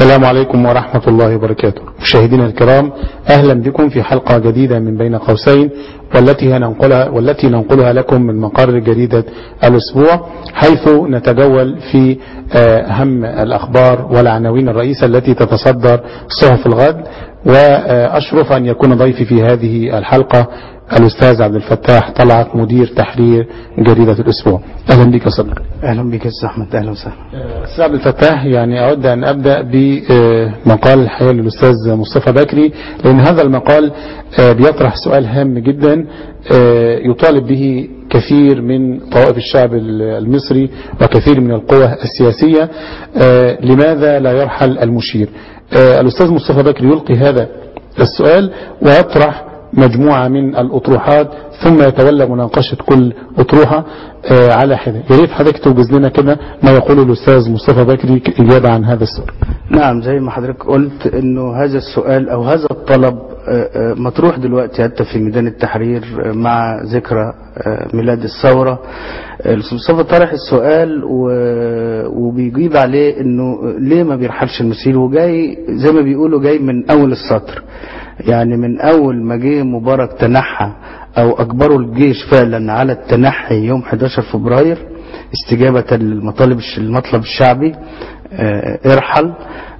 السلام عليكم ورحمة الله وبركاته مشاهدينا الكرام أهلا بكم في حلقة جديدة من بين قوسين والتي ننقلها, والتي ننقلها لكم من مقر جريدة الأسبوع حيث نتجول في أهم الأخبار والعناوين الرئيسة التي تتصدر صحف الغد وأشرف أن يكون ضيفي في هذه الحلقة الأستاذ عبد الفتاح طلعت مدير تحرير جريدة الأسبوع أهلا بك يا صديقي اهلا بك يا استاذ احمد اهلا وسهلا أستاذ عبد الفتاح يعني أود أن أبدأ بمقال الحقيقة للأستاذ مصطفى بكري لأن هذا المقال بيطرح سؤال هام جدا يطالب به كثير من طوائف الشعب المصري وكثير من القوى السياسية لماذا لا يرحل المشير الأستاذ مصطفى بكري يلقي هذا السؤال ويطرح مجموعة من الأطروحات ثم يتولى مناقشة كل أطروحة على حدة يا ريت حضرتك توجز لنا كده ما يقوله الأستاذ مصطفى بكري إجابة عن هذا السؤال نعم زي ما حضرتك قلت انه هذا السؤال او هذا الطلب مطروح دلوقتي حتى في ميدان التحرير مع ذكرى ميلاد الثورة الاستاذ مصطفى طرح السؤال وبيجيب عليه انه ليه ما بيرحلش المسير وجاي زي ما بيقولوا جاي من اول السطر يعني من اول ما جه مبارك تنحى او اجبروا الجيش فعلا على التنحي يوم 11 فبراير استجابة للمطالب المطلب الشعبي ارحل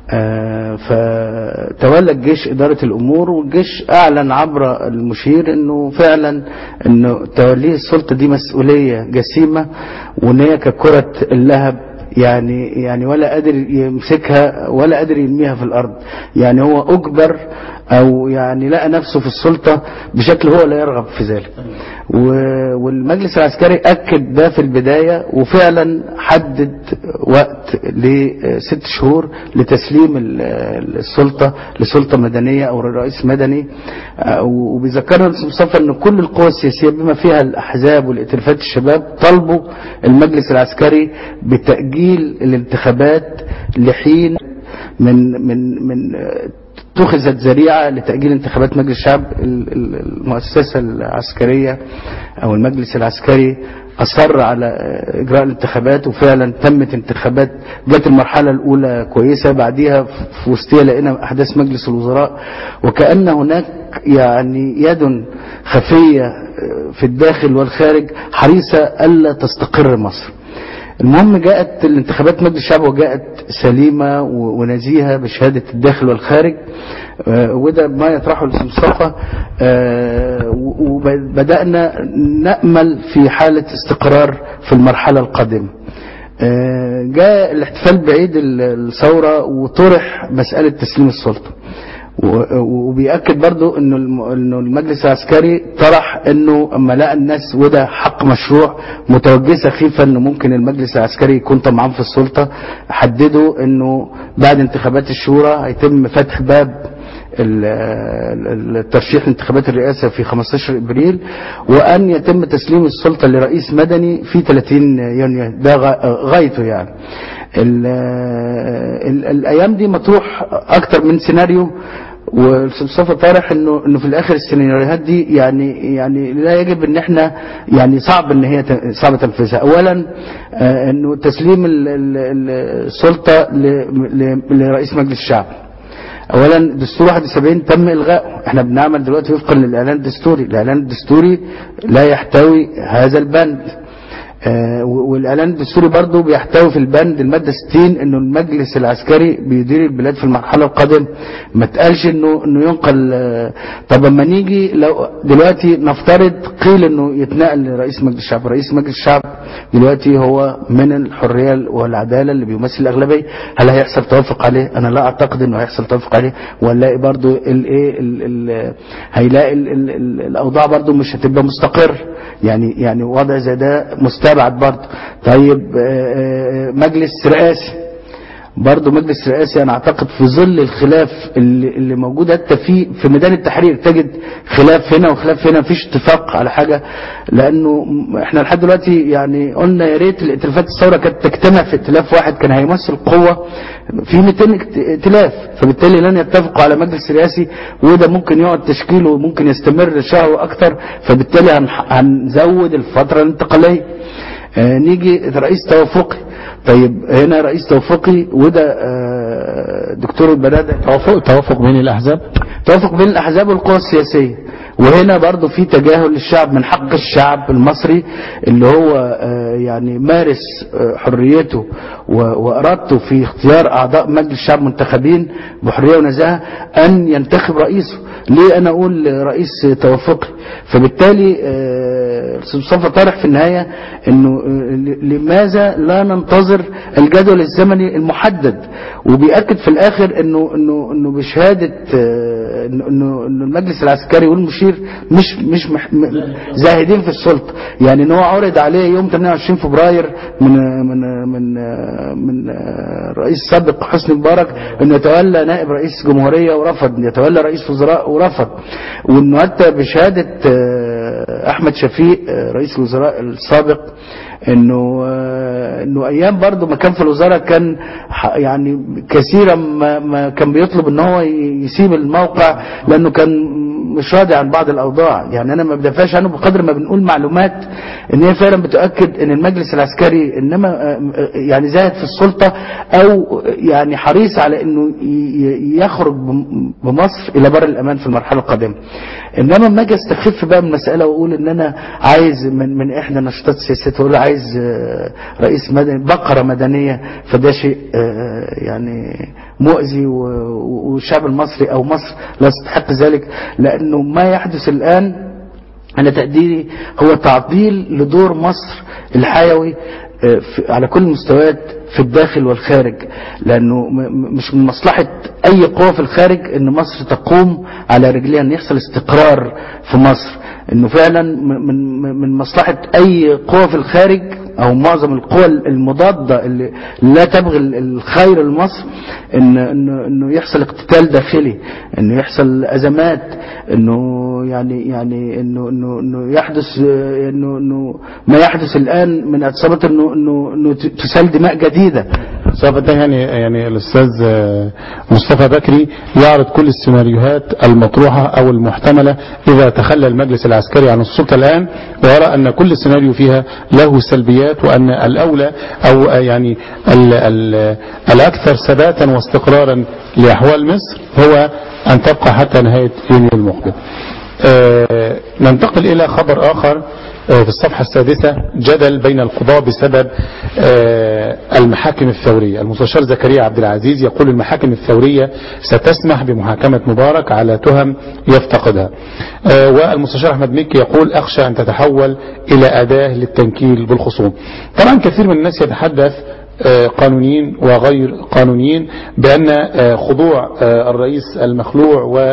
فتولى الجيش إدارة الأمور والجيش أعلن عبر المشير أنه فعلا أنه توليه السلطة دي مسؤولية جسيمة وأن هي ككرة اللهب يعني يعني ولا قادر يمسكها ولا قادر يرميها في الارض يعني هو اجبر او يعني لقى نفسه في السلطة بشكل هو لا يرغب في ذلك والمجلس العسكري اكد ده في البداية وفعلا حدد وقت لست شهور لتسليم السلطة لسلطة مدنية او رئيس مدني وبيذكرنا مصطفى ان كل القوى السياسية بما فيها الاحزاب والائتلافات الشباب طلبوا المجلس العسكري بتأجيل تأجيل الانتخابات لحين من من من اتخذت ذريعة لتأجيل انتخابات مجلس الشعب المؤسسة العسكرية أو المجلس العسكري أصر على إجراء الانتخابات وفعلا تمت انتخابات جت المرحلة الأولى كويسة بعديها في وسطها لقينا أحداث مجلس الوزراء وكأن هناك يعني يد خفية في الداخل والخارج حريصة ألا تستقر مصر المهم جاءت الانتخابات مجلس الشعب وجاءت سليمة ونزيهة بشهادة الداخل والخارج وده ما يطرحه الاستاذ مصطفى وبدأنا نأمل في حالة استقرار في المرحلة القادمة جاء الاحتفال بعيد الثورة وطرح مسألة تسليم السلطة وبيأكد برضو انه انه المجلس العسكري طرح انه اما لقى الناس وده حق مشروع متوجسه خيفه انه ممكن المجلس العسكري يكون طمعان في السلطه حددوا انه بعد انتخابات الشورى هيتم فتح باب الترشيح لانتخابات الرئاسة في 15 ابريل وان يتم تسليم السلطة لرئيس مدني في 30 يونيو ده غايته يعني ال ال الايام دي مطروح اكتر من سيناريو والصفة طارح انه انه في الاخر السيناريوهات دي يعني يعني لا يجب ان احنا يعني صعب ان هي صعب تنفيذها اولا آه انه تسليم السلطة لرئيس مجلس الشعب اولا دستور 71 تم الغائه احنا بنعمل دلوقتي وفقا للاعلان الدستوري الاعلان الدستوري لا يحتوي هذا البند آه والاعلان الدستوري برضه بيحتوي في البند الماده 60 انه المجلس العسكري بيدير البلاد في المرحله القادمه ما تقالش انه انه ينقل آه طب اما نيجي لو دلوقتي نفترض قيل انه يتنقل لرئيس مجلس الشعب رئيس مجلس الشعب دلوقتي هو من الحريه والعداله اللي بيمثل الاغلبيه هل هيحصل توافق عليه انا لا اعتقد انه هيحصل توافق عليه ونلاقي برضه الايه هيلاقي ال ال ال الاوضاع برضه مش هتبقى مستقر يعني يعني وضع زي ده مستبعد برضه طيب مجلس رئاسي برضه مجلس رئاسي انا اعتقد في ظل الخلاف اللي, اللي موجود حتى في في ميدان التحرير تجد خلاف هنا وخلاف هنا مفيش اتفاق على حاجه لانه احنا لحد دلوقتي يعني قلنا يا ريت الائتلافات الثوره كانت تجتمع في ائتلاف واحد كان هيمثل قوه في 200 ائتلاف فبالتالي لن يتفقوا على مجلس رئاسي وده ممكن يقعد تشكيله وممكن يستمر شهر واكثر فبالتالي هنزود الفتره الانتقاليه آه نيجي رئيس توافقي طيب هنا رئيس توافقي وده آه دكتور البرادة توافق توافق بين الأحزاب توافق بين الأحزاب والقوى السياسية وهنا برضو في تجاهل للشعب من حق الشعب المصري اللي هو آه، يعني مارس آه، حريته و- وإرادته في اختيار أعضاء مجلس الشعب منتخبين بحرية ونزاهة أن ينتخب رئيسه ليه أنا أقول رئيس توافقي فبالتالي آه، الأستاذ مصطفى طارح في النهاية أنه آه، ل- لماذا لا ننتظر الجدول الزمني المحدد وبيأكد في الآخر أنه أنه أنه بشهادة آه، انه انه إنه المجلس العسكري والمشير مش مش مح م- زاهدين في السلطه يعني ان هو عرض عليه يوم 28 فبراير من من من من الرئيس السابق حسني مبارك انه يتولى نائب رئيس جمهوريه ورفض يتولى رئيس وزراء ورفض وانه حتى بشهاده آه، احمد شفيق آه، رئيس الوزراء السابق انه آه، انه ايام برضه ما كان في الوزاره كان ح- يعني كثيرا ما, ما كان بيطلب ان هو ي- يسيب الموقع لانه كان مش راضي عن بعض الاوضاع يعني انا ما بدافعش عنه بقدر ما بنقول معلومات ان هي فعلا بتؤكد ان المجلس العسكري انما آه، آه، يعني زاهد في السلطه او يعني حريص على انه ي- ي- يخرج بم- بمصر الى بر الامان في المرحله القادمه انما لما اجي استخف بقى من المساله واقول ان انا عايز من من احدى النشاطات السياسيه اقول عايز آه، رئيس مدني بقره مدنيه فده شيء آه، يعني مؤذي و- و- والشعب المصري او مصر لا تستحق ذلك لانه ما يحدث الان أنا تقديري هو تعطيل لدور مصر الحيوي آه، في- على كل المستويات في الداخل والخارج لأنه م- م- مش من مصلحة أي قوة في الخارج أن مصر تقوم على رجليها أن يحصل استقرار في مصر أنه فعلا من- من من مصلحة أي قوة في الخارج أو معظم القوى المضادة اللي لا تبغي الخير لمصر إن إنه إنه يحصل اقتتال داخلي إنه يحصل أزمات إنه يعني يعني إنه إنه إنه يحدث آه، إنه إنه ما يحدث الآن من اعتصامات إنه إنه إنه ت- تسال دماء جديدة سوف ده يعني يعني الاستاذ آه، مصطفى بكري يعرض كل السيناريوهات المطروحه او المحتمله اذا تخلى المجلس العسكري عن السلطه الان ويرى ان كل سيناريو فيها له سلبيات وان الاولى او آه، يعني ال ال الاكثر ثباتا واستقرارا لاحوال مصر هو ان تبقى حتى نهايه يونيو المقبل. آه، ننتقل إلى خبر آخر آه، في الصفحة السادسة جدل بين القضاة بسبب آه، المحاكم الثورية المستشار زكريا عبد العزيز يقول المحاكم الثورية ستسمح بمحاكمة مبارك على تهم يفتقدها آه، والمستشار أحمد مكي يقول أخشى أن تتحول إلى أداة للتنكيل بالخصوم طبعا كثير من الناس يتحدث آه، قانونيين وغير قانونيين بأن آه، خضوع آه، الرئيس المخلوع و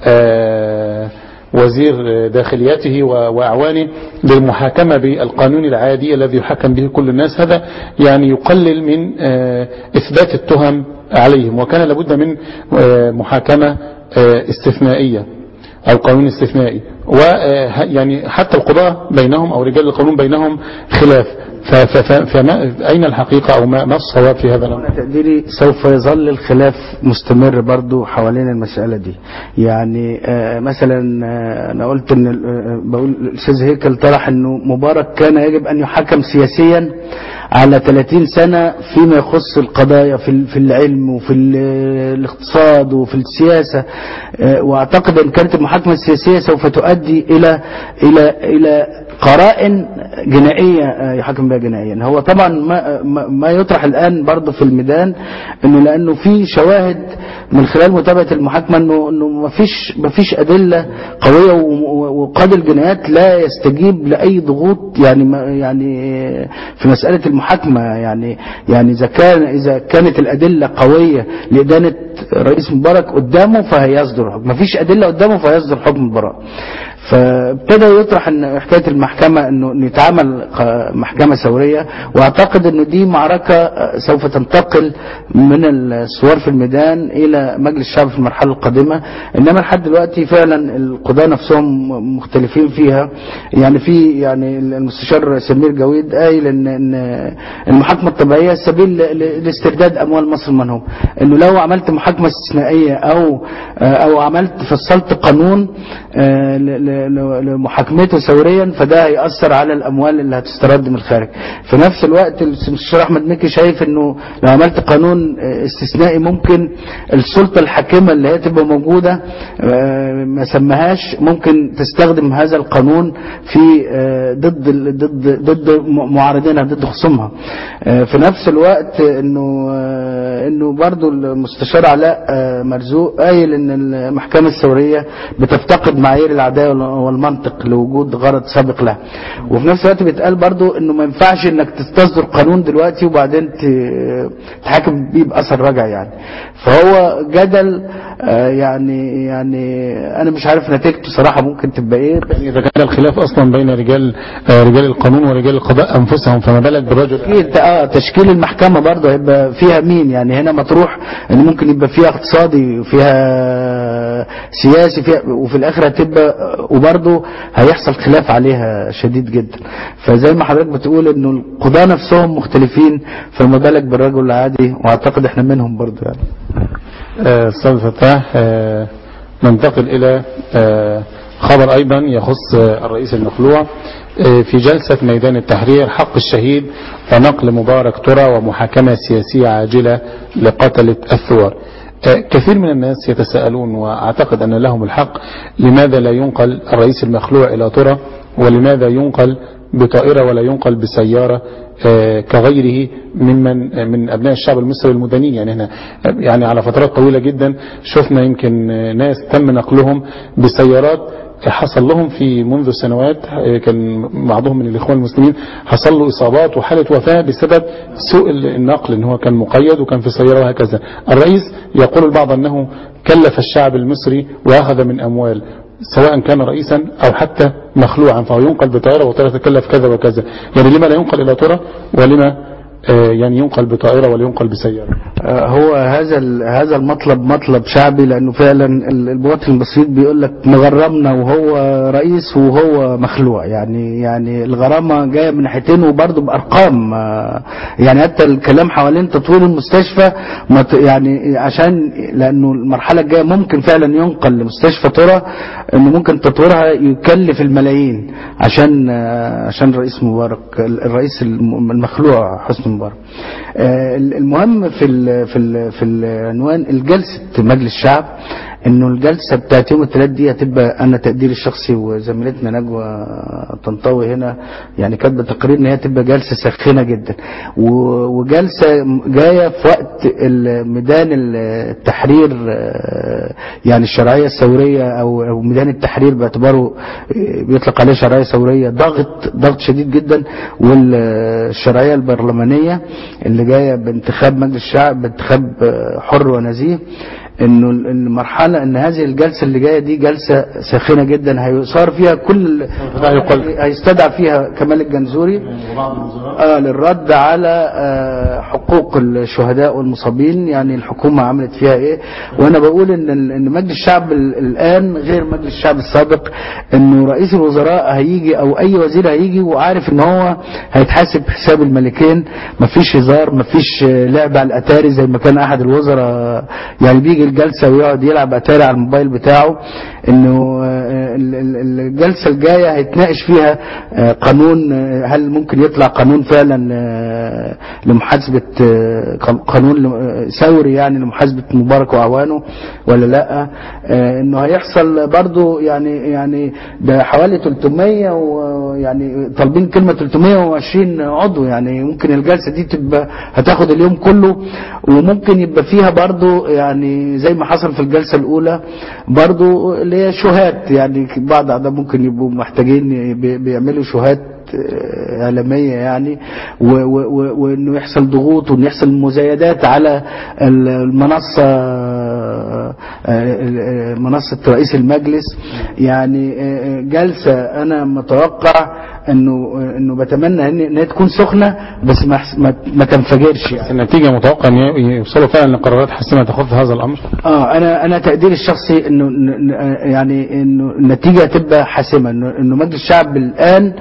آه، وزير داخليته و- وأعوانه للمحاكمة بالقانون العادي الذي يحكم به كل الناس هذا يعني يقلل من آه، إثبات التهم عليهم وكان لابد من آه، محاكمة آه، استثنائية أو قانون استثنائي ويعني حتى القضاة بينهم أو رجال القانون بينهم خلاف ف- ف- ف- فما أين الحقيقة أو ما ما الصواب في هذا الأمر أنا تقديري سوف يظل الخلاف مستمر برضو حوالين المسألة دي يعني آه، مثلا آه، أنا قلت إن آه، بقول الأستاذ هيكل طرح إنه مبارك كان يجب أن يحكم سياسيا على 30 سنة فيما يخص القضايا في ال- في العلم وفي ال- الاقتصاد وفي السياسة آه، وأعتقد أن كانت المحاكمة السياسية سوف تؤدي إلى إلى إلى قرائن جنائية آه، يحكم بها جنائيا هو طبعا ما, ما- ما يطرح الآن برضه في الميدان انه لانه في شواهد من خلال متابعة المحاكمة انه انه ما فيش ما فيش ادلة قوية و- و- وقاضي الجنايات لا يستجيب لاي ضغوط يعني ما يعني في مسألة المحاكمة يعني يعني اذا كان اذا كانت الادلة قوية لادانة رئيس مبارك قدامه فهيصدر حكم ما فيش ادلة قدامه فهيصدر حكم براءة فابتدى يطرح ان حكايه المحكمه انه إنه يتعمل ق- محكمه ثوريه واعتقد انه دي معركه آه، سوف تنتقل من الثوار في الميدان الى مجلس الشعب في المرحله القادمه انما لحد دلوقتي فعلا القضاه نفسهم مختلفين فيها يعني في يعني المستشار سمير جويد قايل ان ان المحاكمه الطبيعيه سبيل ل- ل- لاسترداد اموال مصر المنهوب انه لو عملت محاكمه استثنائيه او او عملت فصلت قانون آه، ل- ل- ل- ل- لمحاكمته ثوريا فده هيأثر على الاموال اللي هتسترد من الخارج في نفس الوقت المستشار احمد مكي شايف انه لو عملت قانون آه، استثنائي ممكن السلطه الحاكمه اللي هي تبقى موجوده آه، ما سماهاش ممكن تستخدم هذا القانون في آه، ضد ال- ضد ضد م- معارضينها ضد خصومها آه، في نفس الوقت انه آه، انه برضو المستشار علاء آه، مرزوق قايل ان المحكمه الثوريه بتفتقد معايير العداله والمنطق لوجود غرض سابق لها وفي نفس الوقت بيتقال برضو انه ما ينفعش انك تصدر قانون دلوقتي وبعدين ت- تحاكم بيه باثر رجعي يعني فهو جدل آه، يعني يعني انا مش عارف نتيجته صراحه ممكن تبقى ايه بس يعني إذا كان الخلاف أصلا بين رجال آه، رجال القانون ورجال القضاء أنفسهم فما بالك بالرجل اكيد اه تشكيل المحكمه برضه هيبقى فيها مين يعني هنا مطروح ان ممكن يبقى فيها اقتصادي فيها سياسي فيها وفي الاخر هتبقى وبرضه هيحصل خلاف عليها شديد جدا فزي ما حضرتك بتقول انه القضاة نفسهم مختلفين فما بالك بالرجل العادي واعتقد احنا منهم برضه يعني آه، أستاذ فتاح آه، ننتقل إلى آه، خبر أيضا يخص آه، الرئيس المخلوع آه، في جلسة ميدان التحرير حق الشهيد ونقل مبارك ترى ومحاكمة سياسية عاجلة لقتلة الثوار آه، كثير من الناس يتساءلون وأعتقد أن لهم الحق لماذا لا ينقل الرئيس المخلوع إلى ترى ولماذا ينقل بطائرة ولا ينقل بسيارة آه، كغيره ممن آه، من أبناء الشعب المصري المدنيين يعني هنا آه، يعني على فترات طويلة جدا شفنا يمكن آه، ناس تم نقلهم بسيارات حصل لهم في منذ سنوات آه، كان بعضهم من الإخوان المسلمين حصل له إصابات وحالة وفاة بسبب سوء النقل إن هو كان مقيد وكان في سيارة وهكذا الرئيس يقول البعض أنه كلف الشعب المصري وأخذ من أموال سواء كان رئيسا أو حتى مخلوعا فهو ينقل بطائرة وطائرة تكلف كذا وكذا يعني لما لا ينقل إلى ترى ولما آه، يعني ينقل بطائرة ولا ينقل بسيارة آه، هو هذا ال- هذا المطلب مطلب شعبي لانه فعلا ال- المواطن البسيط بيقول لك مغرمنا وهو رئيس وهو مخلوع يعني يعني الغرامه جايه من ناحيتين وبرضه بارقام آه، يعني حتى الكلام حوالين تطوير المستشفى ما ت- يعني عشان لانه المرحله الجايه ممكن فعلا ينقل لمستشفى ترى انه ممكن تطويرها يكلف الملايين عشان آه، عشان الرئيس مبارك الرئيس الم- المخلوع حسني مبارك آه، المهم في ال في ال في العنوان الجلسه مجلس الشعب انه الجلسه بتاعت يوم الثلاث دي هتبقى انا تقديري الشخصي وزميلتنا نجوى طنطاوي هنا يعني كاتبه تقرير ان هي تبقى جلسه ساخنه جدا و- وجلسه جايه في وقت ال- ميدان التحرير آه، يعني الشرعيه الثوريه او او ميدان التحرير باعتباره آه، بيطلق عليه شرعيه ثوريه ضغط ضغط شديد جدا والشرعيه البرلمانيه اللي جايه بانتخاب مجلس الشعب بانتخاب آه، حر ونزيه انه المرحله ان هذه الجلسه اللي جايه دي جلسه ساخنه جدا هيصار فيها كل هيستدعى فيها كمال الجنزوري آه للرد على آه حقوق الشهداء والمصابين يعني الحكومه عملت فيها ايه وانا بقول ان ال- ان مجلس الشعب ال- الان غير مجلس الشعب السابق انه رئيس الوزراء هيجي او اي وزير هيجي وعارف ان هو هيتحاسب حساب الملكين مفيش هزار مفيش آه، لعب على الاتاري زي ما كان احد الوزراء يعني بيجي الجلسه ويقعد يلعب اتاري على الموبايل بتاعه انه آه، ال- ال- الجلسه الجايه هيتناقش فيها آه، قانون آه، هل ممكن يطلع قانون فعلا آه، لمحاسبه آه، قان- قانون ل- آه، ثوري يعني لمحاسبه مبارك واعوانه ولا لا آه، انه هيحصل برضو يعني يعني ده حوالي 300 ويعني طالبين كلمه 320 عضو يعني ممكن الجلسه دي تبقى هتاخد اليوم كله وممكن يبقى فيها برضو يعني زي ما حصل في الجلسه الاولى برضو اللي هي شهات يعني بعض اعضاء ممكن يبقوا محتاجين بي- بيعملوا شهات آه، إعلامية يعني و- و- و- وإنه يحصل ضغوط وإنه يحصل مزايدات على ال- المنصة آه، آه، منصة رئيس المجلس يعني آه، جلسة أنا متوقع إنه إنه بتمنى إن إن هي تكون سخنة بس ما ما- ما تنفجرش يعني. النتيجة متوقع أن يوصلوا فعلا لقرارات حاسمة تخص هذا الأمر اه انا انا تقديري الشخصي انه ن- ن- يعني انه النتيجه هتبقى حاسمه انه انه مجلس الشعب الان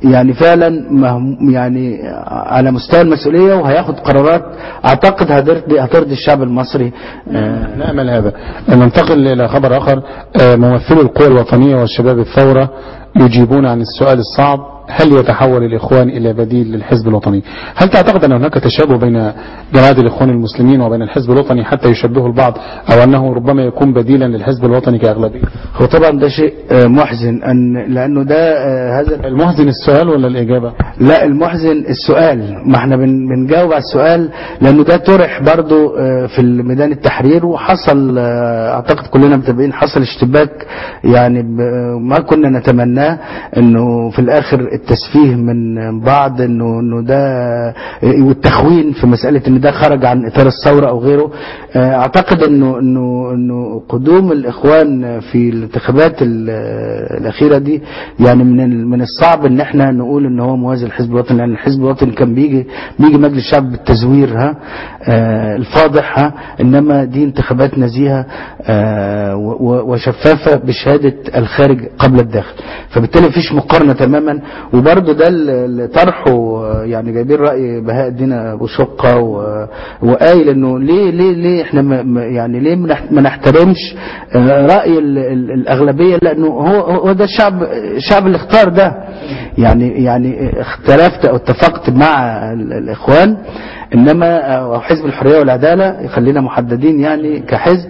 يعني فعلا مهم يعني على مستوى المسؤوليه وهياخد قرارات اعتقد هترضي هترضي الشعب المصري آه، نأمل هذا ننتقل إلى خبر آخر آه، ممثلو القوى الوطنية والشباب الثورة يجيبون عن السؤال الصعب هل يتحول الإخوان إلى بديل للحزب الوطني هل تعتقد أن هناك تشابه بين جماعة الإخوان المسلمين وبين الحزب الوطني حتى يشبهه البعض أو أنه ربما يكون بديلا للحزب الوطني كأغلبية هو طبعا ده شيء آه، محزن ان لانه ده آه، هذا المحزن السؤال ولا الإجابة لا المحزن السؤال ما احنا بن- بنجاوب على السؤال لانه ده طرح برضو آه، في ميدان التحرير وحصل آه، اعتقد كلنا متابعين حصل اشتباك يعني ب- ما كنا نتمناه انه في الاخر التسفيه من بعض انه انه ده والتخوين في مساله ان ده خرج عن اطار الثوره او غيره آه، اعتقد انه انه انه قدوم الاخوان في الانتخابات ال- الاخيره دي يعني من ال- من الصعب ان احنا نقول ان هو موازي للحزب الوطني لان الحزب الوطني كان بيجي بيجي مجلس الشعب بالتزوير ها آه، الفاضح ها انما دي انتخابات نزيهه آه، و- و- وشفافه بشهاده الخارج قبل الداخل فبالتالي مفيش مقارنه تماما وبرضه ده اللي طرحه آه، يعني جايبين راي بهاء الدين ابو شقه و- وقايل انه ليه ليه ليه احنا ما ما- يعني ليه ما نح- ما نحترمش آه، راي ال- ال- الاغلبيه لانه هو هو ده الشعب الشعب اللي اختار ده يعني يعني اختلفت او اتفقت مع ال- الاخوان انما او حزب الحريه والعداله خلينا محددين يعني كحزب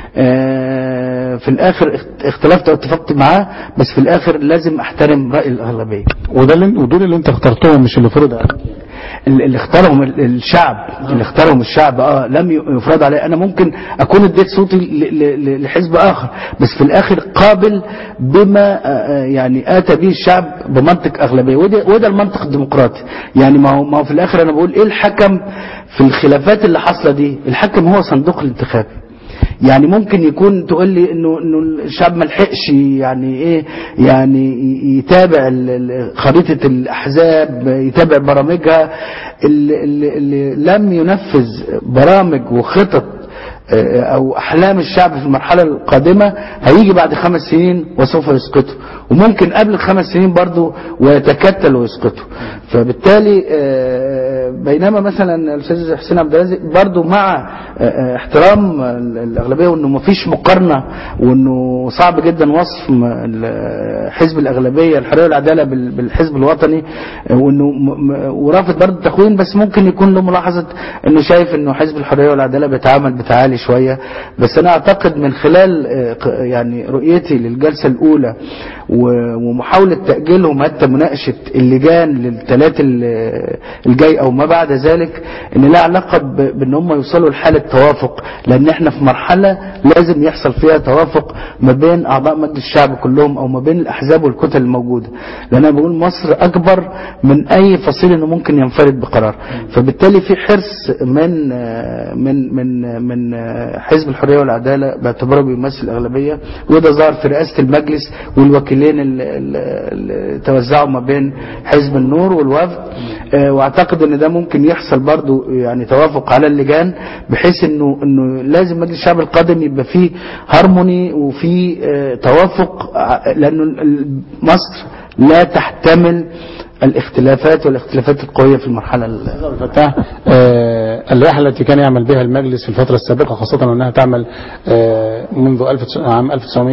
آه، في الاخر اخت- اختلفت او اتفقت معاه بس في الاخر لازم احترم راي الاغلبيه وده اللي ودول اللي انت اخترتهم مش اللي فرض عليك ال- اللي اختارهم ال- الشعب اللي اختارهم الشعب اه لم ي- يفرض عليه انا ممكن اكون اديت صوتي ل- ل- ل- لحزب اخر بس في الاخر قابل بما آه، آه، يعني اتى به الشعب بمنطق اغلبيه وده وده المنطق الديمقراطي يعني ما هو ما هو في الاخر انا بقول ايه الحكم في الخلافات اللي حاصله دي الحكم هو صندوق الانتخاب يعني ممكن يكون تقول لي انه انه الشعب ما لحقش يعني ايه يعني ي- يتابع ال- ال- خريطه الاحزاب يتابع برامجها اللي, اللي, اللي لم ينفذ برامج وخطط آه، او احلام الشعب في المرحله القادمه هيجي بعد خمس سنين وسوف يسقطه وممكن قبل الخمس سنين برضه ويتكتل ويسقطه فبالتالي آه، بينما مثلا الاستاذ حسين عبد الرازق برضه مع آه، آه، احترام ال- الاغلبيه وانه ما فيش مقارنه وانه صعب جدا وصف م- ال- حزب الاغلبيه الحريه والعداله بال- بالحزب الوطني آه، وانه م- م- ورافض برضه التخوين بس ممكن يكون له ملاحظه انه شايف انه حزب الحريه والعداله بيتعامل بتعالي شويه بس انا اعتقد من خلال آه، ق- يعني رؤيتي للجلسه الاولى و- ومحاوله تاجيلهم حتى مناقشه اللجان للثلاث ال- الجاي او ما بعد ذلك ان لها علاقه ب- بان هم يوصلوا لحاله توافق لان احنا في مرحله لازم يحصل فيها توافق ما بين اعضاء مجلس الشعب كلهم او ما بين الاحزاب والكتل الموجوده لان انا بقول مصر اكبر من اي فصيل انه ممكن ينفرد بقرار فبالتالي في حرص من آه، من من من آه، حزب الحريه والعداله باعتباره بيمثل الاغلبيه وده ظهر في رئاسه المجلس والوكيلين اللي- اللي اللي توزعوا ما بين حزب النور والوفد آه، واعتقد ان ده ممكن يحصل برضو يعني توافق على اللجان بحيث انه انه لازم مجلس الشعب القادم يبقى فيه هارموني وفيه آه، توافق ع- لانه ال- مصر لا تحتمل الاختلافات والاختلافات القويه في المرحله ال- فتاح آه، الرحلة التي كان يعمل بها المجلس في الفترة السابقة خاصة أنها تعمل آه، منذ 1900 عام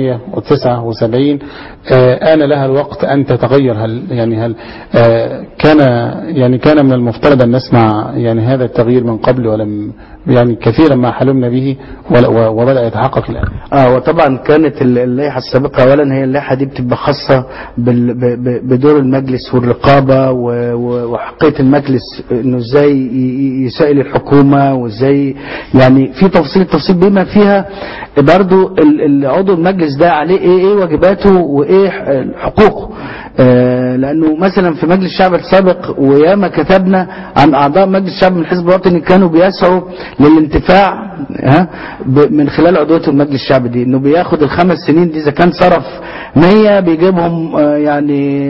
1979 آه، آن لها الوقت أن تتغير هل يعني هل آه، كان يعني كان من المفترض أن نسمع يعني هذا التغيير من قبل ولم يعني كثيرا ما حلمنا به ول- و- وبدأ يتحقق الآن اه وطبعا كانت ال- اللائحه السابقه اولا هي اللائحه دي بتبقى خاصه بال- ب- ب- بدور المجلس والرقابه و- و- وحقيه المجلس انه ازاي ي- ي- يسائل الحكومه وازاي يعني في تفصيل تفصيل بما فيها برضو ال- ال- عضو المجلس ده عليه ايه ايه واجباته وايه ح- حقوقه آه، لانه مثلا في مجلس الشعب السابق وياما كتبنا عن اعضاء مجلس الشعب من الحزب الوطني كانوا بيسعوا للانتفاع ها ب- من خلال عضويه المجلس الشعبي دي انه بياخد الخمس سنين دي اذا كان صرف 100 بيجيبهم آه، يعني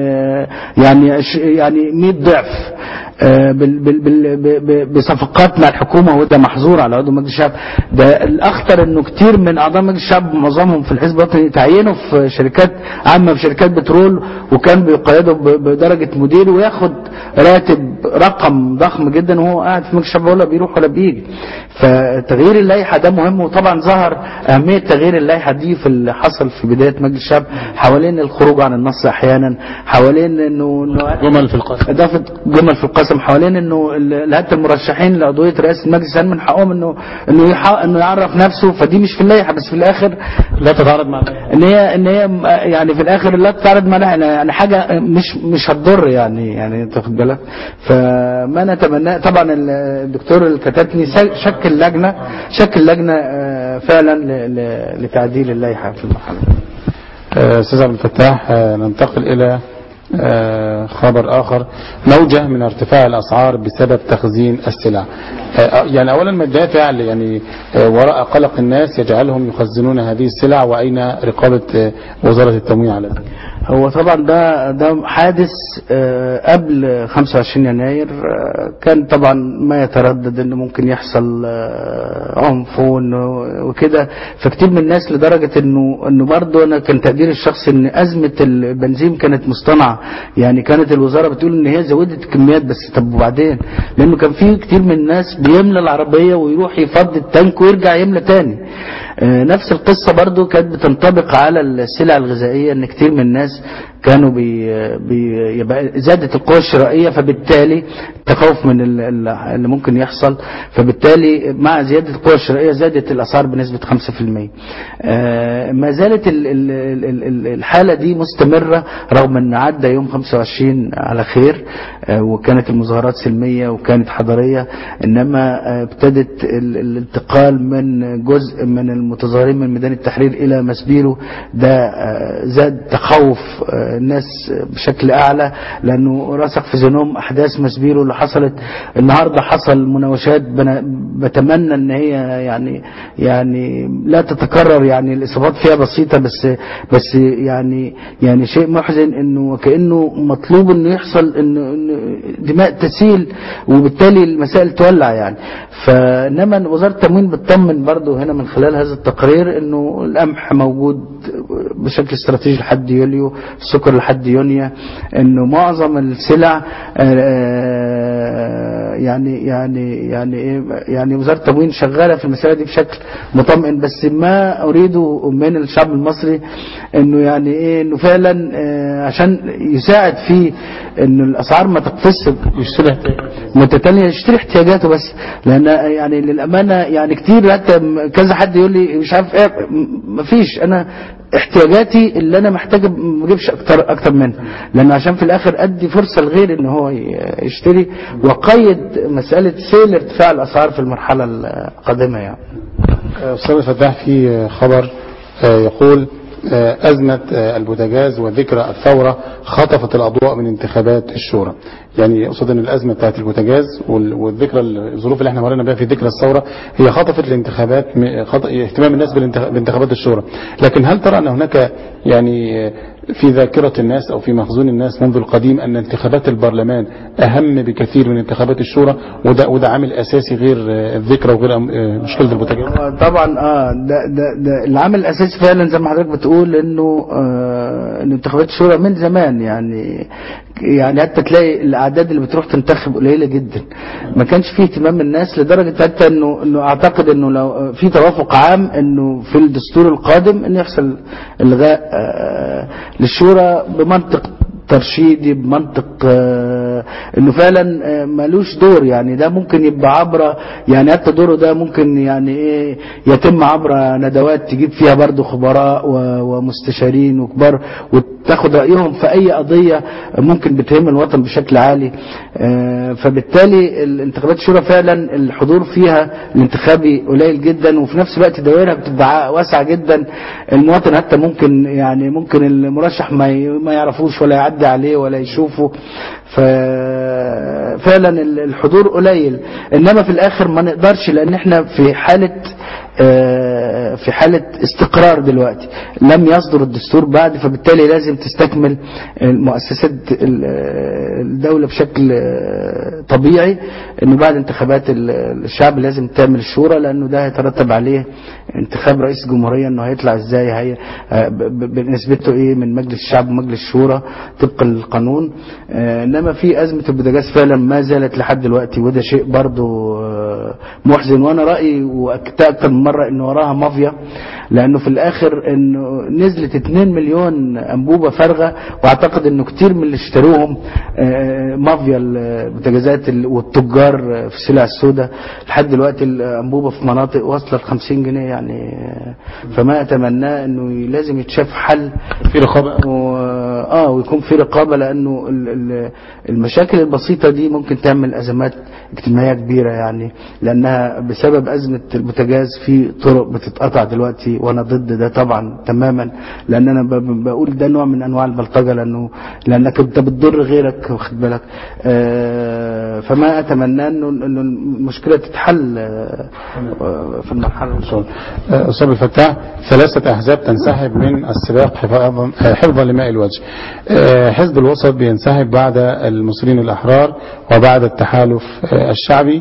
يعني عش- يعني 100 ضعف آه، بال- بال- بال- ب- ب- بصفقات مع الحكومه وده محظور على عضو مجلس الشعب ده الاخطر انه كتير من اعضاء مجلس الشعب معظمهم في الحزب الوطني تعينوا في شركات عامه في شركات بترول وكان بيقيدوا ب- بدرجه مدير وياخد راتب رقم ضخم جدا وهو قاعد في مجلس الشعب ولا بيروح ولا بيجي فتغيير اللائحه ده مهم وطبعا ظهر اهميه تغيير اللائحه دي في اللي حصل في بدايه مجلس الشعب حوالين الخروج عن النص احيانا حوالين انه إنه جمل في القسم اضافه جمل في القسم حوالين انه ال- حتى المرشحين لعضويه رئاسه المجلس هل من حقهم انه انه يح- انه يعرف نفسه فدي مش في اللائحه بس في الاخر لا تتعارض مع ان هي ان هي م- يعني في الاخر لا تتعرض مع لائحة، يعني حاجه مش مش هتضر يعني يعني تاخد بالك فما نتمناه طبعا ال- الدكتور الكتاتني س- شكل لجنه شكل لجنه آه، فعلا ل- ل- لتعديل اللائحه في المرحله آه، استاذ عبد الفتاح آه، ننتقل الى آه، خبر اخر موجة من ارتفاع الاسعار بسبب تخزين السلع آه، يعني اولا ما الدافع ل- يعني آه، وراء قلق الناس يجعلهم يخزنون هذه السلع واين رقابة آه، وزارة التموين على ذلك هو طبعا ده ده حادث آه، قبل 25 يناير آه، كان طبعا ما يتردد انه ممكن يحصل آه، عنف وإنه- وكده فكتير من الناس لدرجه انه انه برضه انا كان تقديري الشخصي ان ازمه البنزين كانت مصطنعه يعني كانت الوزاره بتقول ان هي زودت الكميات بس طب وبعدين لانه كان في كتير من الناس بيملى العربيه ويروح يفضي التانك ويرجع يملى تاني آه، نفس القصة برضو كانت بتنطبق على السلع الغذائية ان كتير من الناس كانوا بي بي يبقى زادت القوى الشرائية فبالتالي التخوف من ال- ال- اللي ممكن يحصل فبالتالي مع زيادة القوى الشرائية زادت الأسعار بنسبة 5% آه، ما زالت ال- ال- ال- ال- الحالة دي مستمرة رغم ان عدى يوم 25 على خير آه، وكانت المظاهرات سلمية وكانت حضارية انما آه، ابتدت ال- الانتقال من جزء من المتظاهرين من ميدان التحرير الى مسبيرو ده آه، زاد تخوف آه، الناس بشكل اعلى لانه رسخ في ذهنهم احداث مسبيرو اللي حصلت النهارده حصل مناوشات بنا- بتمنى ان هي يعني يعني لا تتكرر يعني الاصابات فيها بسيطه بس بس يعني يعني شيء محزن انه كانه مطلوب انه يحصل انه إنه دماء تسيل وبالتالي المسائل تولع يعني فانما وزاره التموين بتطمن برضو هنا من خلال هذا التقرير انه القمح موجود بشكل استراتيجي لحد يوليو السكر لحد يونيو انه معظم السلع آه، يعني يعني يعني إيه يعني وزاره التموين شغاله في المساله دي بشكل مطمئن بس ما اريده من الشعب المصري انه يعني ايه انه فعلا آه، عشان يساعد في انه الاسعار ما تقفزش يشتري متتالية يشتري احتياجاته بس لان يعني للامانه يعني كتير حتى م- كذا حد يقول لي مش عارف ايه م- مفيش انا احتياجاتي اللي انا محتاج ما اجيبش اكتر اكتر منها لان عشان في الاخر ادي فرصه لغيري ان هو ي- يشتري وقيد مساله سيل ارتفاع الاسعار في المرحله القادمه يعني أستاذ الفتاح في خبر آه، يقول آه، أزمة آه، البوتاجاز وذكرى الثورة خطفت الأضواء من انتخابات الشورى يعني أقصد أن الأزمة بتاعت البوتاجاز وال- والذكرى الظروف اللي احنا مرينا بها في ذكرى الثورة هي خطفت الانتخابات م- خط... اهتمام الناس بالانتخ- بانتخابات الشورى لكن هل ترى أن هناك يعني آه، في ذاكرة الناس أو في مخزون الناس منذ القديم أن انتخابات البرلمان أهم بكثير من انتخابات الشورى وده, وده عامل أساسي غير آه، الذكرى وغير أم- آه، مشكلة البوتاجاز هو طبعا اه ده ده ده العامل الاساسي فعلا زي ما حضرتك بتقول انه آه ان انتخابات الشورى من زمان يعني يعني حتى تلاقي الاعداد اللي بتروح تنتخب قليله جدا ما كانش فيه اهتمام من الناس لدرجه حتى انه انه اعتقد انه لو في توافق عام انه في الدستور القادم انه يحصل الغاء آه للشورى بمنطق ترشيدي بمنطق آه، انه فعلا آه، ملوش دور يعني ده ممكن يبقى عبر يعني حتى دوره ده ممكن يعني ايه يتم عبر ندوات تجيب فيها برضو خبراء و- ومستشارين وكبار وتاخد رايهم في اي قضيه ممكن بتهم الوطن بشكل عالي آه، فبالتالي الانتخابات الشورى فعلا الحضور فيها الانتخابي قليل جدا وفي نفس الوقت دوائرها بتبقى واسعه جدا المواطن حتى ممكن يعني ممكن المرشح ما ي- ما يعرفوش ولا يعدي عليه ولا يشوفه ففعلا الحضور قليل انما في الاخر ما نقدرش لان احنا في حاله آه، في حالة استقرار دلوقتي لم يصدر الدستور بعد فبالتالي لازم تستكمل مؤسسات الدولة بشكل طبيعي انه بعد انتخابات الشعب لازم تعمل الشورى لانه ده هيترتب عليه انتخاب رئيس جمهورية انه هيطلع ازاي هي بنسبته ايه من مجلس الشعب ومجلس الشورى طبقا للقانون انما في ازمة البوتاجاز فعلا ما زالت لحد دلوقتي وده شيء برضو محزن وانا رأيي واكتأت من مرة ان وراها مافيا لانه في الاخر انه نزلت 2 مليون انبوبة فارغة واعتقد انه كتير من اللي اشتروهم مافيا البوتاجازات والتجار في السلع السوداء لحد دلوقتي الانبوبة في مناطق واصلة ل 50 جنيه يعني فما اتمناه انه لازم يتشاف حل في رقابة و... اه ويكون في رقابة لانه المشاكل البسيطة دي ممكن تعمل ازمات اجتماعية كبيرة يعني لانها بسبب ازمة البوتاجاز في طرق بتتقطع دلوقتي وانا ضد ده طبعا تماما لان انا بقول ده نوع من انواع البلطجة لانه لانك انت بتضر غيرك واخد بالك آه فما اتمنى انه انه المشكلة تتحل آه في المرحلة أستاذ الفتاح ثلاثة أحزاب تنسحب من السباق حفاظا حفظا لماء الوجه حزب الوسط بينسحب بعد المصريين الأحرار وبعد التحالف الشعبي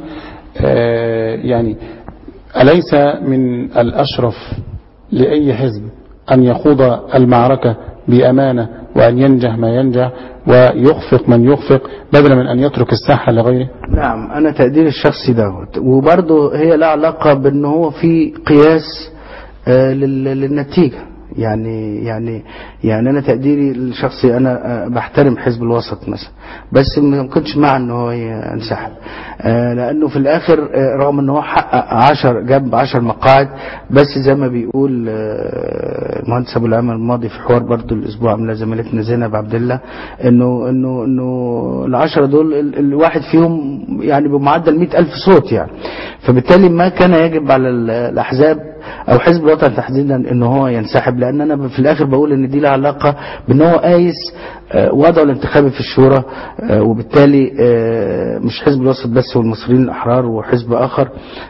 يعني أليس من الأشرف لأي حزب أن يخوض المعركة بأمانة وأن ينجح ما ينجح ويخفق من يخفق بدلا من أن يترك الساحة لغيره نعم أنا تقديري الشخصي دوت وبرضه هي لها علاقة بأنه هو في قياس آه للنتيجة يعني يعني يعني انا تقديري الشخصي انا بحترم حزب الوسط مثلا بس ما كنتش مع ان هو ينسحب لانه في الاخر رغم ان هو حقق 10 جاب 10 مقاعد بس زي ما بيقول المهندس ابو العمل الماضي في حوار برضو الاسبوع من زميلتنا زينب عبد الله انه انه انه العشرة دول الواحد فيهم يعني بمعدل 100000 صوت يعني فبالتالي ما كان يجب على الاحزاب او حزب الوطن تحديدا ان هو ينسحب لان انا في الاخر بقول ان دي لها علاقه بان هو قايس وضعه الانتخابي في الشورى وبالتالي مش حزب الوسط بس والمصريين الاحرار وحزب اخر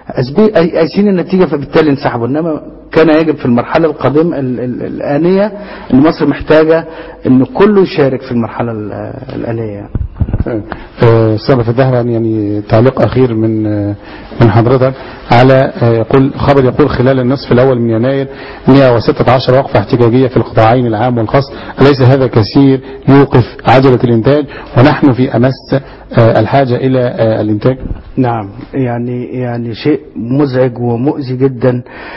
قايسين النتيجه فبالتالي انسحبوا انما كان يجب في المرحله القادمه الانيه ان مصر محتاجه ان كله يشارك في المرحله الانيه استاذ فتاح يعني تعليق اخير من من حضرتك على يقول خبر يقول خلال النصف الاول من يناير 116 وقفه احتجاجيه في القطاعين العام والخاص اليس هذا كثير يوقف عجله الانتاج ونحن في امس الحاجه الى الانتاج نعم يعني يعني شيء مزعج ومؤذي جدا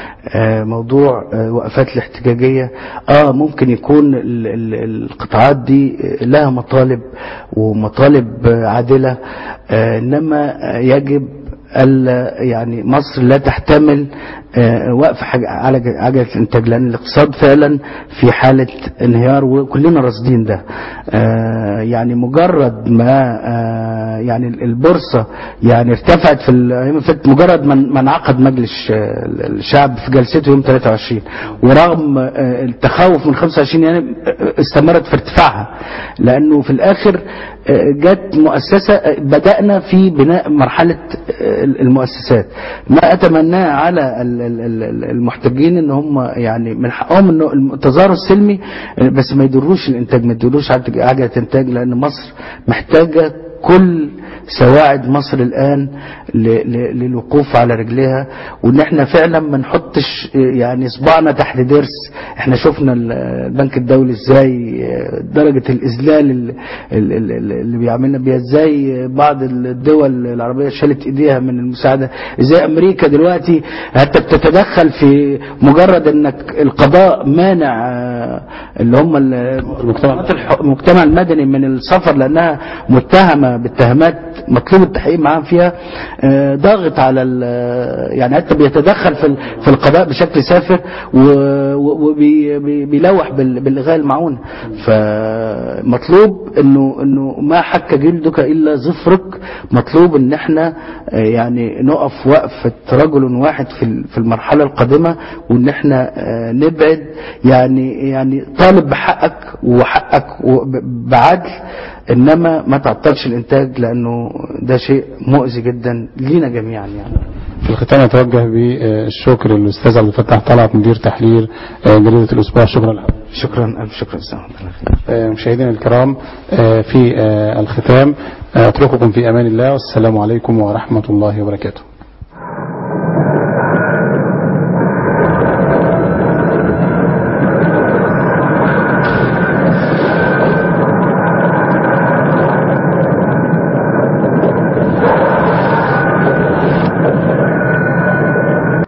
موضوع وقفات الاحتجاجية اه ممكن يكون القطاعات دي لها مطالب ومطالب عادلة انما يجب ألا يعني مصر لا تحتمل وقف على عجلة الانتاج لان الاقتصاد فعلا في حالة انهيار وكلنا راصدين ده يعني مجرد ما يعني البورصة يعني ارتفعت في الايام فاتت مجرد ما انعقد مجلس الشعب في جلسته يوم 23 ورغم التخوف من 25 يعني استمرت في ارتفاعها لانه في الاخر جت مؤسسة بدأنا في بناء مرحلة المؤسسات ما أتمناه على المحتجين ان هم يعني من حقهم انه التظاهر السلمي بس ما يدروش الانتاج ما يدروش عجلة انتاج لان مصر محتاجة كل سواعد مصر الآن للوقوف على رجلها وان احنا فعلا ما نحطش يعني صباعنا تحت درس احنا شفنا البنك الدولي ازاي درجة الاذلال اللي بيعملنا بيها ازاي بعض الدول العربية شالت ايديها من المساعدة ازاي امريكا دلوقتي حتى بتتدخل في مجرد انك القضاء مانع اللي هم المجتمع المدني من السفر لانها متهمة باتهامات مطلوب التحقيق معاهم فيها ضاغط على يعني حتى بيتدخل في في القضاء بشكل سافر وبيلوح بالغاء المعونه فمطلوب انه انه ما حك جلدك الا ظفرك مطلوب ان احنا يعني نقف وقفه رجل واحد في في المرحله القادمه وان احنا نبعد يعني يعني طالب بحقك وحقك بعدل انما ما تعطلش الانتاج لانه لانه ده شيء مؤذي جدا لينا جميعا يعني في الختام أتوجه بالشكر للأستاذ عبد الفتاح طلعت مدير تحرير آه، جريدة الأسبوع شكرا لحضرتك شكرا الف شكرا استاذ محمد الله خير. آه، مشاهدينا الكرام آه، في آه، الختام آه، أترككم في أمان الله والسلام عليكم ورحمة الله وبركاته